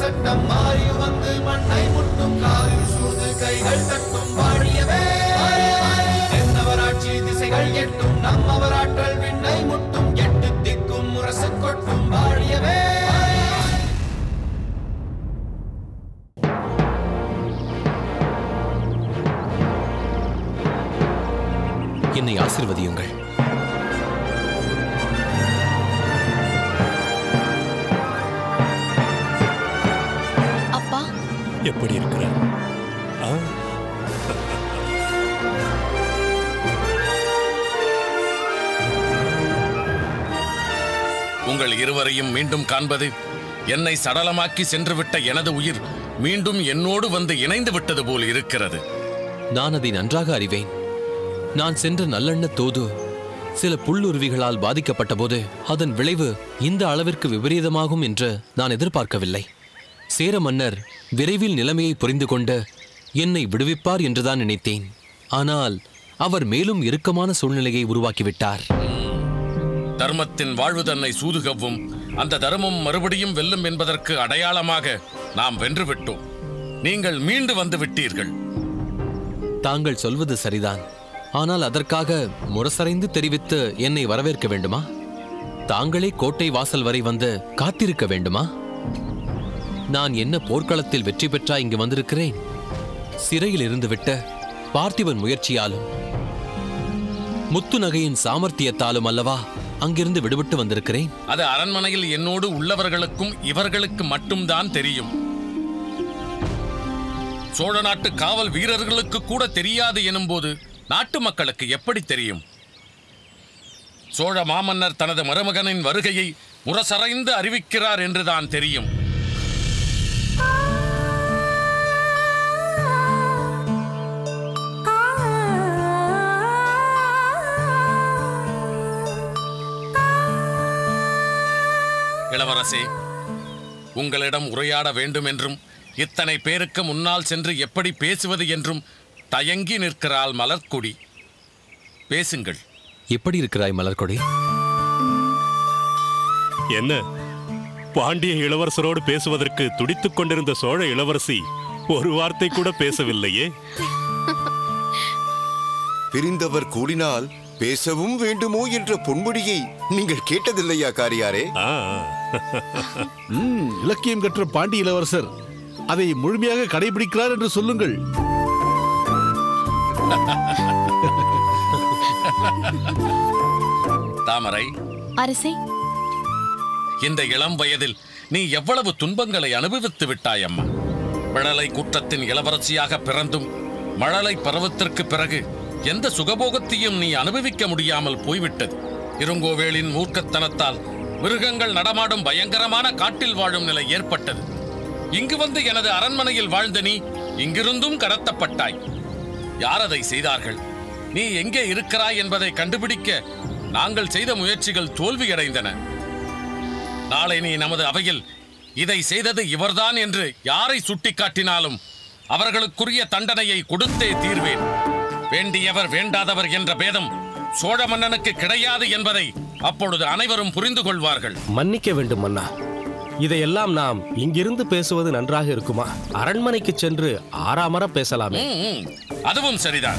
சட்டம் மாறி வந்து மண்ணை முட்டும் காலில் சூழ்ந்து கைகள் தட்டும் வாழியவே தென்னவராட்சி திசைகள் எட்டும் நம்மவராற்றல் விண்ணை முட்டும் எட்டு திக்கும் முரசு கொட்டும் வாழியவே என்னை ஆசிர்வதியுங்கள் அப்பா எப்படி இருக்கிறார் ஆ? உங்கள் இருவரையும் மீண்டும் காண்பது என்னை சடலமாக்கி சென்றுவிட்ட எனது உயிர் மீண்டும் என்னோடு வந்து இணைந்து விட்டது போல் இருக்கிறது நான் அதை நன்றாக அறிவேன் நான் சென்ற நல்லெண்ண தோது சில புல்லுருவிகளால் பாதிக்கப்பட்ட போது அதன் விளைவு இந்த அளவிற்கு விபரீதமாகும் என்று நான் எதிர்பார்க்கவில்லை சேர மன்னர் விரைவில் நிலைமையை புரிந்து கொண்டு என்னை விடுவிப்பார் என்றுதான் நினைத்தேன் ஆனால் அவர் மேலும் இறுக்கமான சூழ்நிலையை உருவாக்கிவிட்டார் தர்மத்தின் வாழ்வு தன்னை சூதுகவும் அந்த தர்மம் மறுபடியும் வெல்லும் என்பதற்கு அடையாளமாக நாம் வென்றுவிட்டோம் நீங்கள் மீண்டு வந்து விட்டீர்கள் தாங்கள் சொல்வது சரிதான் ஆனால் அதற்காக முரசறைந்து தெரிவித்து என்னை வரவேற்க வேண்டுமா தாங்களே கோட்டை வாசல் வரை வந்து காத்திருக்க வேண்டுமா நான் என்ன போர்க்களத்தில் வெற்றி பெற்றா இங்கு வந்திருக்கிறேன் சிறையில் இருந்துவிட்ட பார்த்திபன் முயற்சியாலும் முத்து நகையின் சாமர்த்தியத்தாலும் அல்லவா அங்கிருந்து விடுபட்டு வந்திருக்கிறேன் அது அரண்மனையில் என்னோடு உள்ளவர்களுக்கும் இவர்களுக்கு மட்டும்தான் தெரியும் சோழ நாட்டு காவல் வீரர்களுக்கு கூட தெரியாது எனும்போது நாட்டு மக்களுக்கு எப்படி தெரியும் சோழ மாமன்னர் தனது மருமகனின் வருகையை முரசறைந்து அறிவிக்கிறார் என்றுதான் தெரியும் இளவரசே உங்களிடம் உரையாட வேண்டும் என்றும் இத்தனை பேருக்கு முன்னால் சென்று எப்படி பேசுவது என்றும் தயங்கி நிற்கிறாள் மலர்க்கொடி பேசுங்கள் எப்படி இருக்கிறாய் மலர்கொடி என்ன பாண்டிய இளவரசரோடு பேசுவதற்கு துடித்துக் கொண்டிருந்த சோழ இளவரசி ஒரு வார்த்தை கூட பேசவில்லையே பிரிந்தவர் கூடினால் பேசவும் வேண்டுமோ என்ற பொன்முடியை நீங்கள் கேட்டதில்லையா காரியாரே ஆ, ம், இலக்கியம் கற்ற பாண்டி இளவரசர் அதை முழுமையாக கடைபிடிக்கிறார் என்று சொல்லுங்கள் தாமரை அரசே இந்த இளம் வயதில் நீ எவ்வளவு துன்பங்களை அனுபவித்து விட்டாய் அம்மா மழலை குற்றத்தின் இளவரசியாக பிறந்தும் மழலை பருவத்திற்கு பிறகு எந்த சுகபோகத்தையும் நீ அனுபவிக்க முடியாமல் போய்விட்டது இருங்கோவேளின் மூர்க்கத்தனத்தால் மிருகங்கள் நடமாடும் பயங்கரமான காட்டில் வாழும் நிலை ஏற்பட்டது இங்கு வந்து எனது அரண்மனையில் வாழ்ந்த நீ இங்கிருந்தும் கடத்தப்பட்டாய் யார் அதை செய்தார்கள் நீ எங்கே இருக்கிறாய் என்பதை கண்டுபிடிக்க நாங்கள் செய்த முயற்சிகள் தோல்வியடைந்தன நாளை நீ நமது அவையில் இதை செய்தது இவர்தான் என்று யாரை சுட்டிக்காட்டினாலும் அவர்களுக்குரிய தண்டனையை கொடுத்தே தீர்வேன் வேண்டியவர் வேண்டாதவர் என்ற பேதம் சோழ மன்னனுக்கு கிடையாது என்பதை அப்பொழுது அனைவரும் புரிந்து கொள்வார்கள் மன்னிக்க வேண்டும் மன்னா இதையெல்லாம் நாம் இங்கிருந்து பேசுவது நன்றாக இருக்குமா அரண்மனைக்கு சென்று ஆறாமற பேசலாமே ம், ம், அதுவும் சரிதான்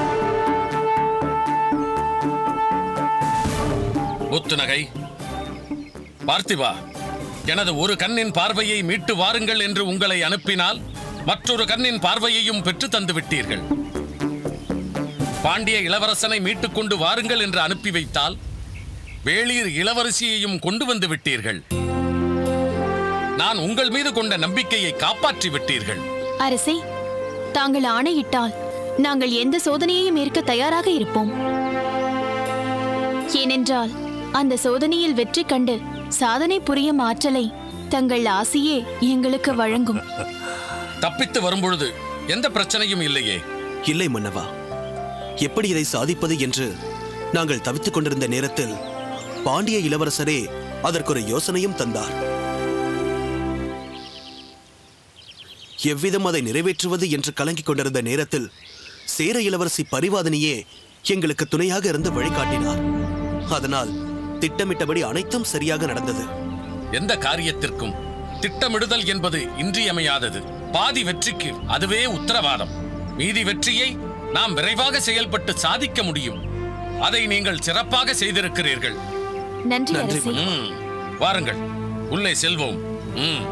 முத்துநகை பார்த்திபா எனது ஒரு கண்ணின் பார்வையை மீட்டு வாருங்கள் என்று உங்களை அனுப்பினால் மற்றொரு கண்ணின் பார்வையையும் பெற்று தந்து விட்டீர்கள் பாண்டிய இளவரசனை மீட்டுக் கொண்டு வாருங்கள் என்று அனுப்பி வைத்தால் வேளிர் இளவரசியையும் கொண்டு வந்து விட்டீர்கள் நான் உங்கள் மீது கொண்ட நம்பிக்கையை காப்பாற்றி விட்டீர்கள் அரசே தாங்கள் ஆணையிட்டால் நாங்கள் எந்த சோதனையையும் ஏற்க தயாராக இருப்போம் ஏனென்றால் அந்த சோதனையில் வெற்றி கண்டு சாதனை புரியும் ஆற்றலை தங்கள் ஆசியே எங்களுக்கு வழங்கும் தப்பித்து வரும்பொழுது எந்த பிரச்சனையும் இல்லையே இல்லை மன்னவா எப்படி இதை சாதிப்பது என்று நாங்கள் தவித்துக் கொண்டிருந்த நேரத்தில் பாண்டிய இளவரசரே அதற்கொரு யோசனையும் தந்தார் எவ்விதம் அதை நிறைவேற்றுவது என்று கலங்கிக் கொண்டிருந்த நேரத்தில் சேர இளவரசி பரிவாதனியே எங்களுக்கு துணையாக இருந்து வழிகாட்டினார் அதனால் திட்டமிட்டபடி அனைத்தும் சரியாக நடந்தது எந்த காரியத்திற்கும் திட்டமிடுதல் என்பது இன்றியமையாதது பாதி வெற்றிக்கு அதுவே உத்தரவாதம் மீதி வெற்றியை நாம் விரைவாக செயல்பட்டு சாதிக்க முடியும் அதை நீங்கள் சிறப்பாக செய்திருக்கிறீர்கள் நன்றி அரசே ம், வாருங்கள் உள்ளே செல்வோம் ம்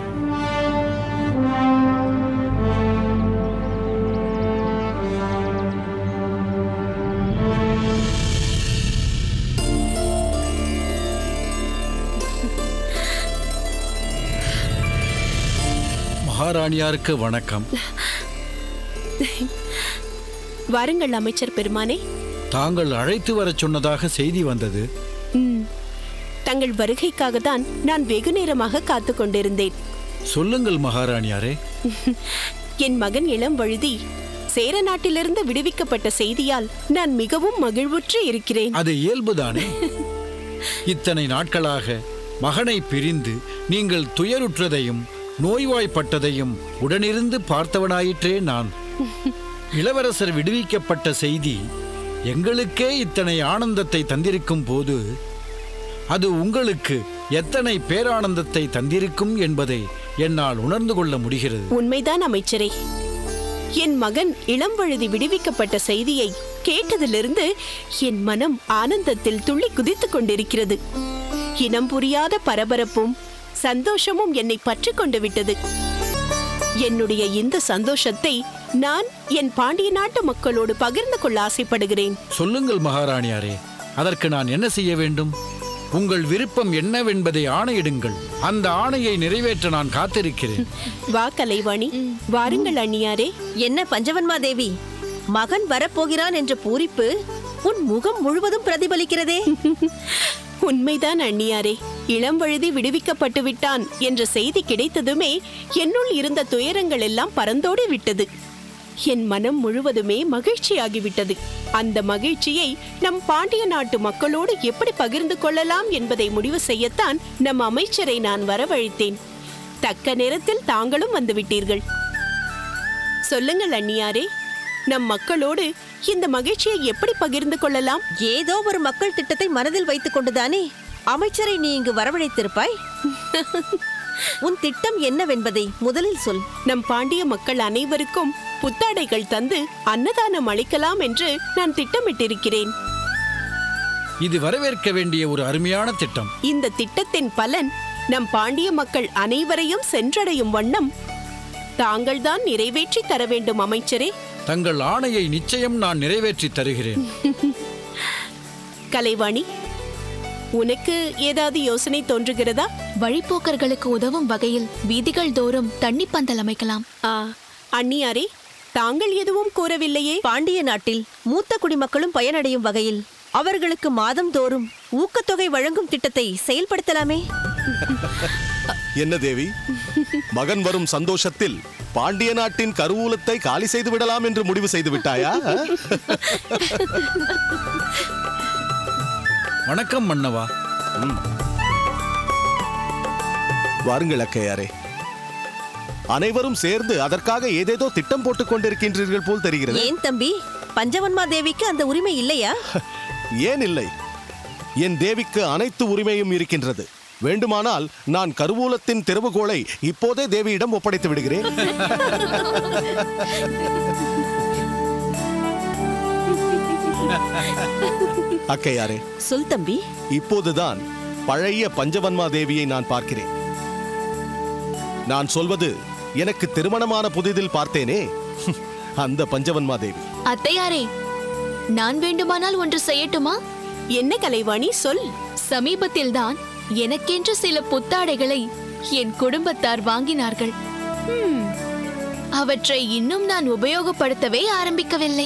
மகாராணியாருக்கு வணக்கம் வாருங்கள் அமைச்சர் பெருமானே தாங்கள் அழைத்து வரச் சொன்னதாக செய்தி வந்தது ம். தங்கள் வருகைக்காக தான் நான் வெகு நேரமாக காத்து கொண்டிருந்தேன் சொல்லுங்கள் மகாராணியாரே என் மகன் இளம் வழுதி சேர நாட்டிலிருந்து விடுவிக்கப்பட்ட செய்தியால் நான் மிகவும் மகிழ்வுற்று இருக்கிறேன் அது இயல்புதானே இத்தனை நாட்களாக மகனை பிரிந்து நீங்கள் துயருற்றதையும் நோய்வாய்ப்பட்டதையும் உடனிருந்து பார்த்தவனாயிற்றே நான் இளவரசர் விடுவிக்கப்பட்ட செய்தி எங்களுக்கே இத்தனை ஆனந்தத்தை தந்திருக்கும் போது அது உங்களுக்கு எத்தனை பேரானந்தத்தை தந்திருக்கும் என்பதை என்னால் உணர்ந்து கொள்ள முடிகிறது உண்மைதான் அமைச்சரே என் மகன் இளம் வழுதி விடுவிக்கப்பட்ட செய்தியை கேட்டதிலிருந்து என் மனம் ஆனந்தத்தில் துள்ளி குதித்துக் கொண்டிருக்கிறது இனம் புரியாத பரபரப்பும் சந்தோஷமும் என்னை பற்றி கொண்டு விட்டது என்னுடைய இந்த சந்தோஷத்தை நான் என் பாண்டிய நாட்டு மக்களோடு பகிர்ந்து கொள்ள ஆசைப்படுகிறேன் சொல்லுங்கள் மகாராணியாரே அதற்கு நான் என்ன செய்ய வேண்டும் உங்கள் விருப்பம் என்னவென்பதை ஆணையிடுங்கள் அந்த ஆணையை நிறைவேற்ற நான் காத்திருக்கிறேன் வா கலைவாணி வாருங்கள் அண்ணியாரே என்ன பஞ்சவன்மா தேவி மகன் வரப்போகிறான் என்ற பூரிப்பு உன் முகம் முழுவதும் பிரதிபலிக்கிறதே உண்மைதான் அண்ணியாரே இளம் வழுதி விடுவிக்கப்பட்டு விட்டான் என்ற செய்தி கிடைத்ததுமே என்னுள் இருந்த துயரங்கள் எல்லாம் பறந்தோடி விட்டது என் மனம் முழுவதுமே மகிழ்ச்சியாகிவிட்டது அந்த மகிழ்ச்சியை நம் பாண்டிய நாட்டு மக்களோடு எப்படி பகிர்ந்து கொள்ளலாம் என்பதை முடிவு செய்யத்தான் நம் அமைச்சரை நான் வரவழைத்தேன் தக்க நேரத்தில் தாங்களும் வந்துவிட்டீர்கள் சொல்லுங்கள் அண்ணியாரே நம் மக்களோடு இந்த மகிழ்ச்சியை எப்படி பகிர்ந்து கொள்ளலாம் ஏதோ ஒரு மக்கள் திட்டத்தை மனதில் வைத்துக் கொண்டுதானே அமைச்சரை நீ இங்கு வரவழைத்திருப்பாய் உன் திட்டம் என்னவென்பதை முதலில் சொல் நம் பாண்டிய மக்கள் அனைவருக்கும் புத்தாடைகள் தந்து அன்னதானம் அளிக்கலாம் என்று நான் திட்டமிட்டிருக்கிறேன் இது வரவேற்க வேண்டிய ஒரு அருமையான திட்டம் இந்த திட்டத்தின் பலன் நம் பாண்டிய மக்கள் அனைவரையும் சென்றடையும் வண்ணம் தாங்கள்தான் நிறைவேற்றி தர வேண்டும் அமைச்சரே தங்கள் ஆணையை நிச்சயம் நான் நிறைவேற்றி தருகிறேன் கலைவாணி உனக்கு ஏதாவது யோசனை தோன்றுகிறதா வழிப்போக்கர்களுக்கு உதவும் வகையில் வீதிகள் தோறும் தண்ணி பந்தல் அமைக்கலாம் ஆ அண்ணியாரே தாங்கள் எதுவும் கூறவில்லையே பாண்டிய நாட்டில் மூத்த குடிமக்களும் பயனடையும் வகையில் அவர்களுக்கு மாதந்தோறும் ஊக்கத்தொகை வழங்கும் திட்டத்தை செயல்படுத்தலாமே என்ன தேவி மகன் வரும் சந்தோஷத்தில் பாண்டிய நாட்டின் கருவூலத்தை காலி செய்து விடலாம் என்று முடிவு செய்து விட்டாயா ஆ? வணக்கம் மன்னவா வாருங்கள் அக்கையாரே அனைவரும் சேர்ந்து அதற்காக ஏதேதோ திட்டம் போட்டுக் கொண்டிருக்கின்றீர்கள் போல் தெரிகிறது ஏன் தம்பி பஞ்சவன்மா தேவிக்கு அந்த உரிமை இல்லையா ஏன் இல்லை என் தேவிக்கு அனைத்து உரிமையும் இருக்கின்றது வேண்டுமானால் நான் கருவூலத்தின் திறவுகோலை இப்போதே தேவியிடம் ஒப்படைத்து விடுகிறேன் அக்கையாரே சொல் தம்பி இப்போதுதான் பழைய பஞ்சவன்மா தேவியை நான் பார்க்கிறேன் நான் சொல்வது எனக்கு திருமணமான புதிதில் பார்த்தேனே அந்த பஞ்சவன்மா தேவி அத்தையாரே நான் வேண்டுமானால் ஒன்று செய்யட்டுமா என்ன கலைவாணி சொல் சமீபத்தில்தான் எனக்கென்று சில புத்தாடைகளை என் குடும்பத்தார் வாங்கினார்கள் ஹம், அவற்றை இன்னும் நான் உபயோகப்படுத்தவே ஆரம்பிக்கவில்லை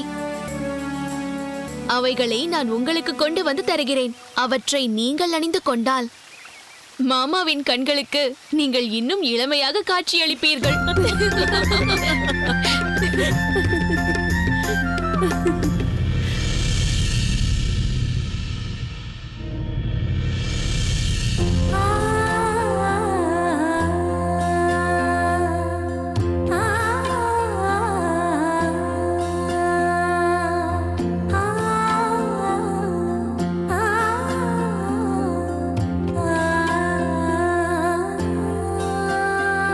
அவைகளை நான் உங்களுக்கு கொண்டு வந்து தருகிறேன் அவற்றை நீங்கள் அணிந்து கொண்டால் மாமாவின் கண்களுக்கு நீங்கள் இன்னும் இளமையாக காட்சியளிப்பீர்கள் ஆ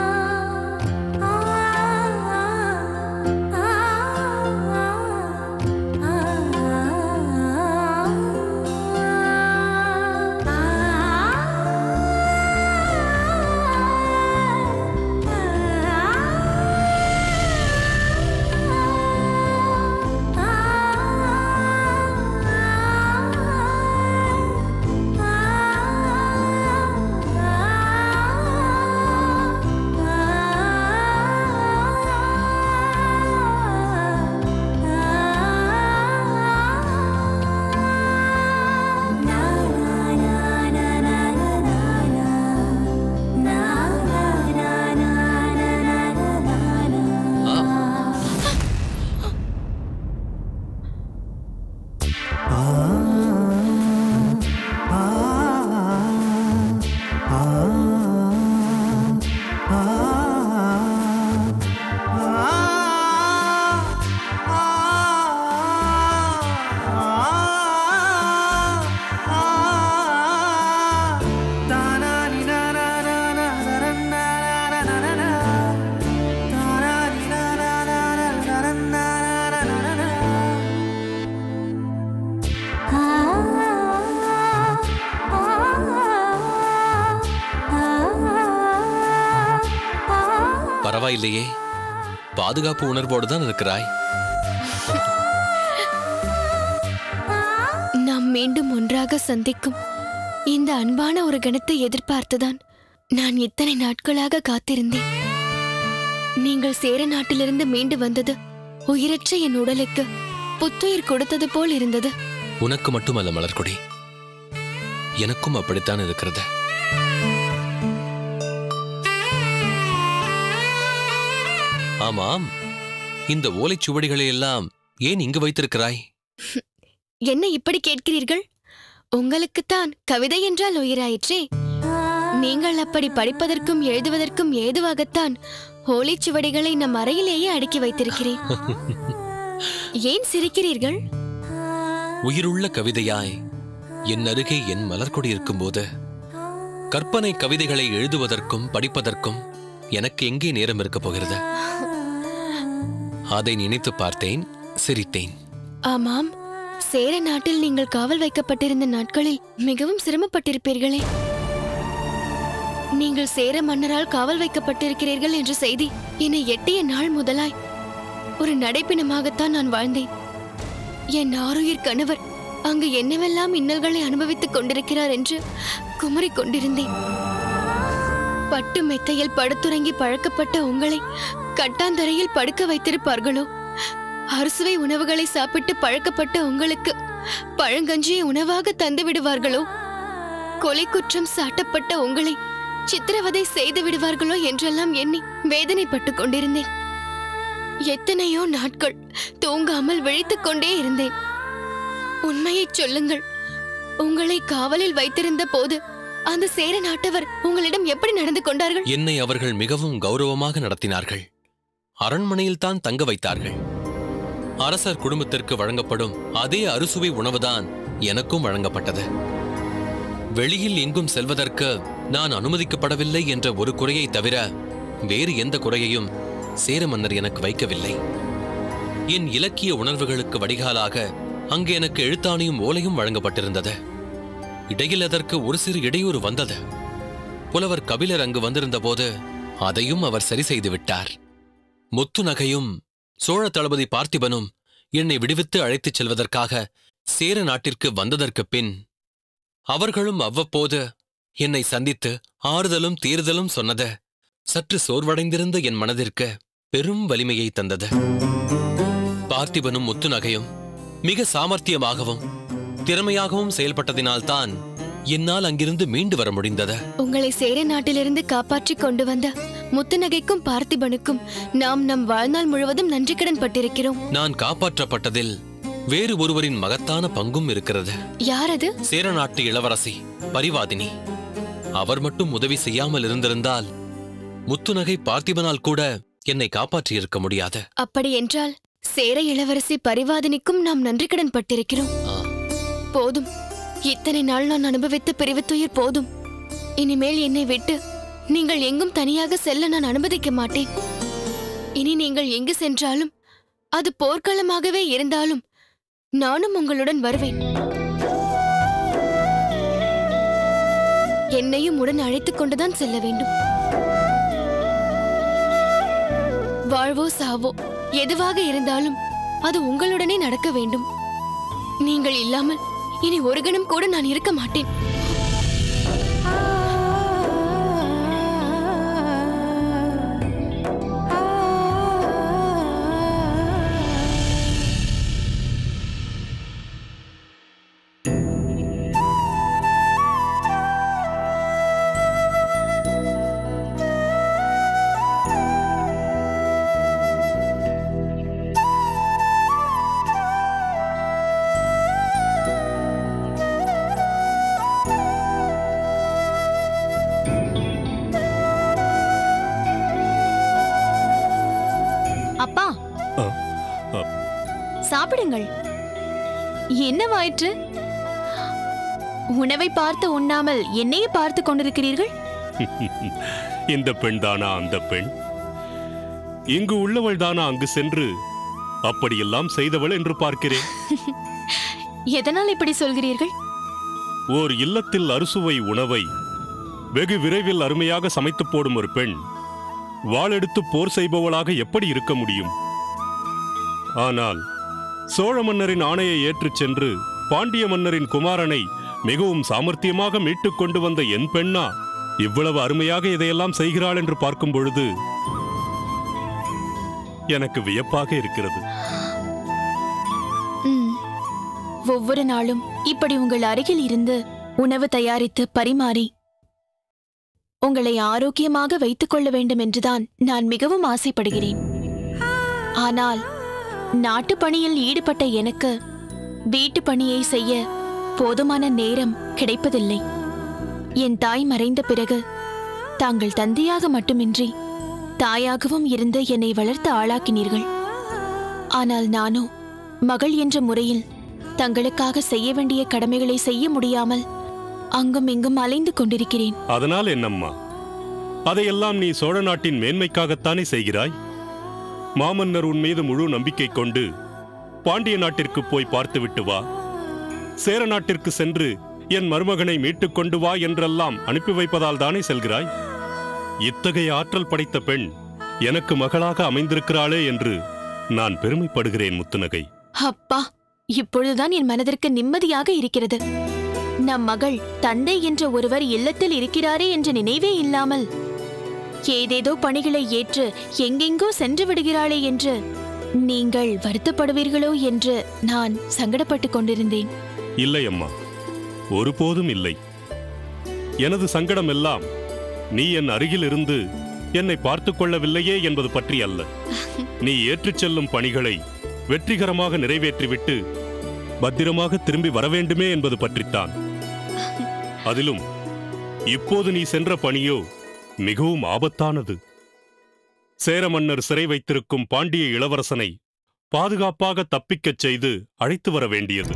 பரவாயில்லையே பாதுகாப்பு உணர்வோடு தான் இருக்கிறாய் நாம் மீண்டும் ஒன்றாக சந்திக்கும் இந்த அன்பான ஒரு கணத்தை எதிர்பார்த்துதான் நான் இத்தனை நாட்களாக காத்திருந்தேன் நீங்கள் சேர நாட்டிலிருந்து மீண்டு வந்தது உயிரற்ற என் உடலுக்கு புத்துயிர் கொடுத்தது போல் இருந்தது உனக்கு மட்டுமல்ல மலர்கொடி எனக்கும் அப்படித்தான் இருக்கிறது ஆமாம் இந்த ஓலைச்சுவடிகளை எல்லாம் ஏன் இங்கு வைத்திருக்கிறாய் என்ன இப்படி கேட்கிறீர்கள் உங்களுக்குத்தான் கவிதை என்றால் உயிராயிற்றே நீங்கள் அப்படி படிப்பதற்கும் எழுதுவதற்கும் ஏதுவாகத்தான் ஓலைச்சுவடிகளை நம் அறையிலேயே அடுக்கி வைத்திருக்கிறேன் ஏன் சிரிக்கிறீர்கள் உயிருள்ள கவிதையாய் என் அருகே என் மலர்கொடி இருக்கும்போது கற்பனை கவிதைகளை எழுதுவதற்கும் படிப்பதற்கும் எனக்கு எங்கே நேரம் இருக்கப் போகிறது அதை நினைத்து பார்த்தேன் சிரித்தேன் ஆமாம் சேர நாட்டில் நீங்கள் காவல் வைக்கப்பட்டிருந்த நாட்களில் மிகவும் சிரமப்பட்டிருப்பீர்களே நீங்கள் சேர மன்னரால் காவல் வைக்கப்பட்டிருக்கிறீர்கள் என்ற செய்தி என்னை எட்டிய நாள் முதலாய் ஒரு நடைப்பிணமாகத்தான் நான் வாழ்ந்தேன் என் ஆருயிர் கணவர் அங்கு என்னவெல்லாம் இன்னல்களை அனுபவித்துக் கொண்டிருக்கிறார் என்று குமரிக் கொண்டிருந்தேன் பட்டு மெத்தையில் படுத்துறங்கி பழக்கப்பட்ட உங்களை கட்டாந்தரையில் படுக்க வைத்திருப்பார்களோ அறுசுவை உணவுகளை சாப்பிட்டு பழக்கப்பட்ட உங்களுக்கு பழங்கஞ்சியை உணவாக தந்து விடுவார்களோ கொலை குற்றம் சாட்டப்பட்ட உங்களை சித்திரவதை செய்து விடுவார்களோ என்றெல்லாம் எண்ணி வேதனைப்பட்டுக் கொண்டிருந்தேன் எத்தனையோ நாட்கள் தூங்காமல் விழித்துக் கொண்டே இருந்தேன் உண்மையைச் சொல்லுங்கள் உங்களை காவலில் வைத்திருந்த போது அந்த சேர நாட்டவர் உங்களிடம் எப்படி நடந்து கொண்டார்கள் என்னை அவர்கள் மிகவும் கௌரவமாக நடத்தினார்கள் அரண்மனையில் தான் தங்க வைத்தார்கள் அரசர் குடும்பத்திற்கு வழங்கப்படும் அதே அறுசுவை உணவுதான் எனக்கும் வழங்கப்பட்டது வெளியில் எங்கும் செல்வதற்கு நான் அனுமதிக்கப்படவில்லை என்ற ஒரு குறையை தவிர வேறு எந்த குறையையும் சேர மன்னர் எனக்கு வைக்கவில்லை என் இலக்கிய உணர்வுகளுக்கு வடிகாலாக அங்கு எனக்கு எழுத்தாணியும் ஓலையும் வழங்கப்பட்டிருந்தது இடையில் அதற்கு ஒரு சிறு இடையூறு வந்தது புலவர் கபிலர் அங்கு வந்திருந்தபோது அதையும் அவர் சரி செய்து விட்டார் முத்து நகையும் சோழ தளபதி பார்த்திபனும் என்னை விடுவித்து அழைத்துச் செல்வதற்காக சேர நாட்டிற்கு வந்ததற்குப் பின் அவர்களும் அவ்வப்போது என்னை சந்தித்து ஆறுதலும் தீர்தலும் சொன்னது சற்று சோர்வடைந்திருந்த என் மனதிற்கு பெரும் வலிமையை தந்தது பார்த்திபனும் முத்து நகையும் மிக சாமர்த்தியமாகவும் திறமையாகவும் செயல்பட்டதினால்தான் என்னால் அங்கிருந்து மீண்டு வர முடிந்தது உங்களை சேர நாட்டிலிருந்து காப்பாற்றிக் கொண்டு வந்த முத்துநகைக்கும் பார்த்திபனுக்கும் நாம் நம் வாழ்நாள் முழுவதும் நன்றி கடன் பட்டிருக்கிறோம் நான் காப்பாற்றப்பட்டதில் வேறு ஒருவரின் மகத்தான பங்கும் இருக்கிறது யார் அது சேர நாட்டு இளவரசி பரிவாதினி அவர் மட்டும் உதவி செய்யாமல் இருந்திருந்தால் முத்துநகை பார்த்திபனால் கூட என்னை காப்பாற்றியிருக்க முடியாது அப்படி என்றால் சேர இளவரசி பரிவாதினிக்கும் நாம் நன்றி கடன் பட்டிருக்கிறோம் போதும் இத்தனை நாள் நான் அனுபவித்த பிரிவுத்துயிர் போதும் இனிமேல் என்னை விட்டு நீங்கள் எங்கும் தனியாக செல்ல நான் அனுமதிக்க மாட்டேன் இனி நீங்கள் எங்கு சென்றாலும் அது போர்க்களமாகவே இருந்தாலும் நானும் உங்களுடன் வருவேன் என்னையும் உடன் அழைத்துக் கொண்டுதான் செல்ல வேண்டும் வாழ்வோ சாவோ எதுவாக இருந்தாலும் அது உங்களுடனே நடக்க வேண்டும் நீங்கள் இல்லாமல் இனி ஒரு கணம் கூட நான் இருக்க மாட்டேன் அப்பா சாப்பிடுங்கள் என்னவாயிற்று உணவை பார்த்து உண்ணாமல் என்னையே பார்த்து கொண்டிருக்கிறீர்கள் இந்த பெண் தானா அந்த பெண் இங்கு உள்ளவள் தானா அங்கு சென்று அப்படியெல்லாம் செய்தவள் என்று பார்க்கிறேன் எதனால் இப்படி சொல்கிறீர்கள் ஓர் இல்லத்தில் அறுசுவை உணவை வெகு விரைவில் அருமையாக சமைத்து போடும் ஒரு பெண் வாளெடுத்து போர் செய்பவளாக எப்படி இருக்க முடியும் ஆனால் சோழ மன்னரின் ஆணையை ஏற்றுச் சென்று பாண்டிய மன்னரின் குமாரனை மிகவும் சாமர்த்தியமாக மீட்டுக் கொண்டு வந்த என் பெண்ணா இவ்வளவு அருமையாக இதையெல்லாம் செய்கிறாள் என்று பார்க்கும் பொழுது எனக்கு வியப்பாக இருக்கிறது ம். ஒவ்வொரு நாளும் இப்படி உங்கள் அருகில் இருந்து உணவு தயாரித்து பரிமாறி உங்களை ஆரோக்கியமாக வைத்துக் கொள்ள வேண்டும் என்றுதான் நான் மிகவும் ஆசைப்படுகிறேன் ஆனால் நாட்டுப் பணியில் ஈடுபட்ட எனக்கு வீட்டுப் பணியை செய்ய போதுமான நேரம் கிடைப்பதில்லை என் தாய் மறைந்த பிறகு தாங்கள் தந்தையாக மட்டுமின்றி தாயாகவும் இருந்து என்னை வளர்த்து ஆளாக்கினீர்கள் ஆனால் நானோ மகள் என்ற முறையில் தங்களுக்காக செய்ய வேண்டிய கடமைகளை செய்ய முடியாமல் அங்கும் இங்கும் அலைந்து கொண்டிருக்கிறேன் அதனால் என்னம்மா அதையெல்லாம் நீ சோழ நாட்டின் மேன்மைக்காகத்தானே செய்கிறாய் மாமன்னர் உன் மீது முழு நம்பிக்கை கொண்டு பாண்டிய நாட்டிற்கு போய் பார்த்துவிட்டு வா சேர நாட்டிற்கு சென்று என் மருமகனை மீட்டுக் கொண்டு வா என்றெல்லாம் அனுப்பி வைப்பதால் தானே செல்கிறாய் இத்தகைய ஆற்றல் படைத்த பெண் எனக்கு மகளாக அமைந்திருக்கிறாளே என்று நான் பெருமைப்படுகிறேன் முத்துநகை அப்பா இப்பொழுதுதான் என் மனதிற்கு நிம்மதியாக இருக்கிறது நம் மகள் தந்தை என்ற ஒருவர் இல்லத்தில் இருக்கிறாரே என்ற நினைவே இல்லாமல் ஏதேதோ பணிகளை ஏற்று எங்கெங்கோ சென்று விடுகிறாளே என்று நீங்கள் வருத்தப்படுவீர்களோ என்று நான் சங்கடப்பட்டுக் கொண்டிருந்தேன் இல்லை அம்மா ஒருபோதும் இல்லை எனது சங்கடம் எல்லாம் நீ என் அருகில் இருந்து என்னை பார்த்துக் கொள்ளவில்லையே என்பது பற்றி அல்ல நீ ஏற்றுச் செல்லும் பணிகளை வெற்றிகரமாக நிறைவேற்றிவிட்டு பத்திரமாக திரும்பி வர வேண்டுமே என்பது பற்றித்தான் அதிலும் இப்போது நீ சென்ற பணியோ மிகவும் ஆபத்தானது சேர மன்னர் சிறை வைத்திருக்கும் பாண்டிய இளவரசனை பாதுகாப்பாக தப்பிக்கச் செய்து அழைத்து வர வேண்டியது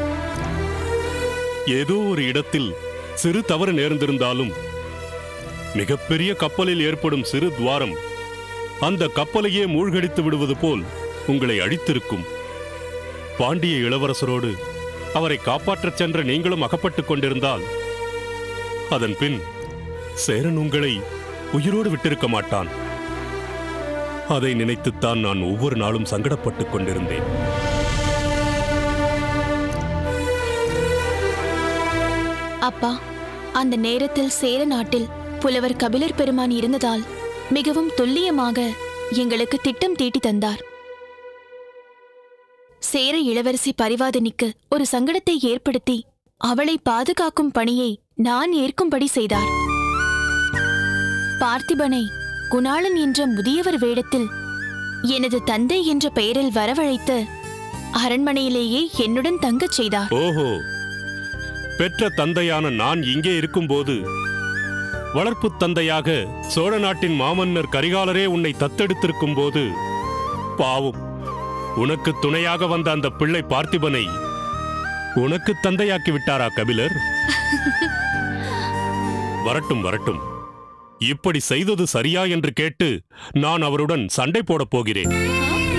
ஏதோ ஒரு இடத்தில் சிறு தவறு நேர்ந்திருந்தாலும் மிகப்பெரிய கப்பலில் ஏற்படும் சிறு துவாரம் அந்த கப்பலையே மூழ்கடித்து விடுவது போல் உங்களை அழித்திருக்கும் பாண்டிய இளவரசரோடு அவரை காப்பாற்றச் சென்ற நீங்களும் அகப்பட்டுக் கொண்டிருந்தால் அதன் பின் சேரன் உங்களை உயிரோடு விட்டிருக்க மாட்டான் அதை நினைத்துத்தான் நான் ஒவ்வொரு நாளும் சங்கடப்பட்டுக் கொண்டிருந்தேன் அப்பா அந்த நேரத்தில் சேர நாட்டில் புலவர் கபிலர் பெருமான் இருந்ததால் மிகவும் துல்லியமாக எங்களுக்கு திட்டம் தீட்டி தந்தார் சேர இளவரசி பரிவாதினிக்கு ஒரு சங்கடத்தை ஏற்படுத்தி அவளை பாதுகாக்கும் பணியை நான் ஏற்கும்படி செய்தார் பார்த்திபனை குணாளன் என்ற முதியவர் வேடத்தில் எனது தந்தை என்ற பெயரில் வரவழைத்து அரண்மனையிலேயே என்னுடன் தங்கச் செய்தார் ஓஹோ பெற்ற தந்தையான நான் இங்கே இருக்கும்போது வளர்ப்புத் தந்தையாக சோழ நாட்டின் மாமன்னர் கரிகாலரே உன்னை தத்தெடுத்திருக்கும் போது பாவம் உனக்கு துணையாக வந்த அந்த பிள்ளை பார்த்திபனை உனக்கு தந்தையாக்கி விட்டாரா கபிலர் வரட்டும் வரட்டும் இப்படி செய்தது சரியா என்று கேட்டு நான் அவருடன் சண்டை போடப் போகிறேன்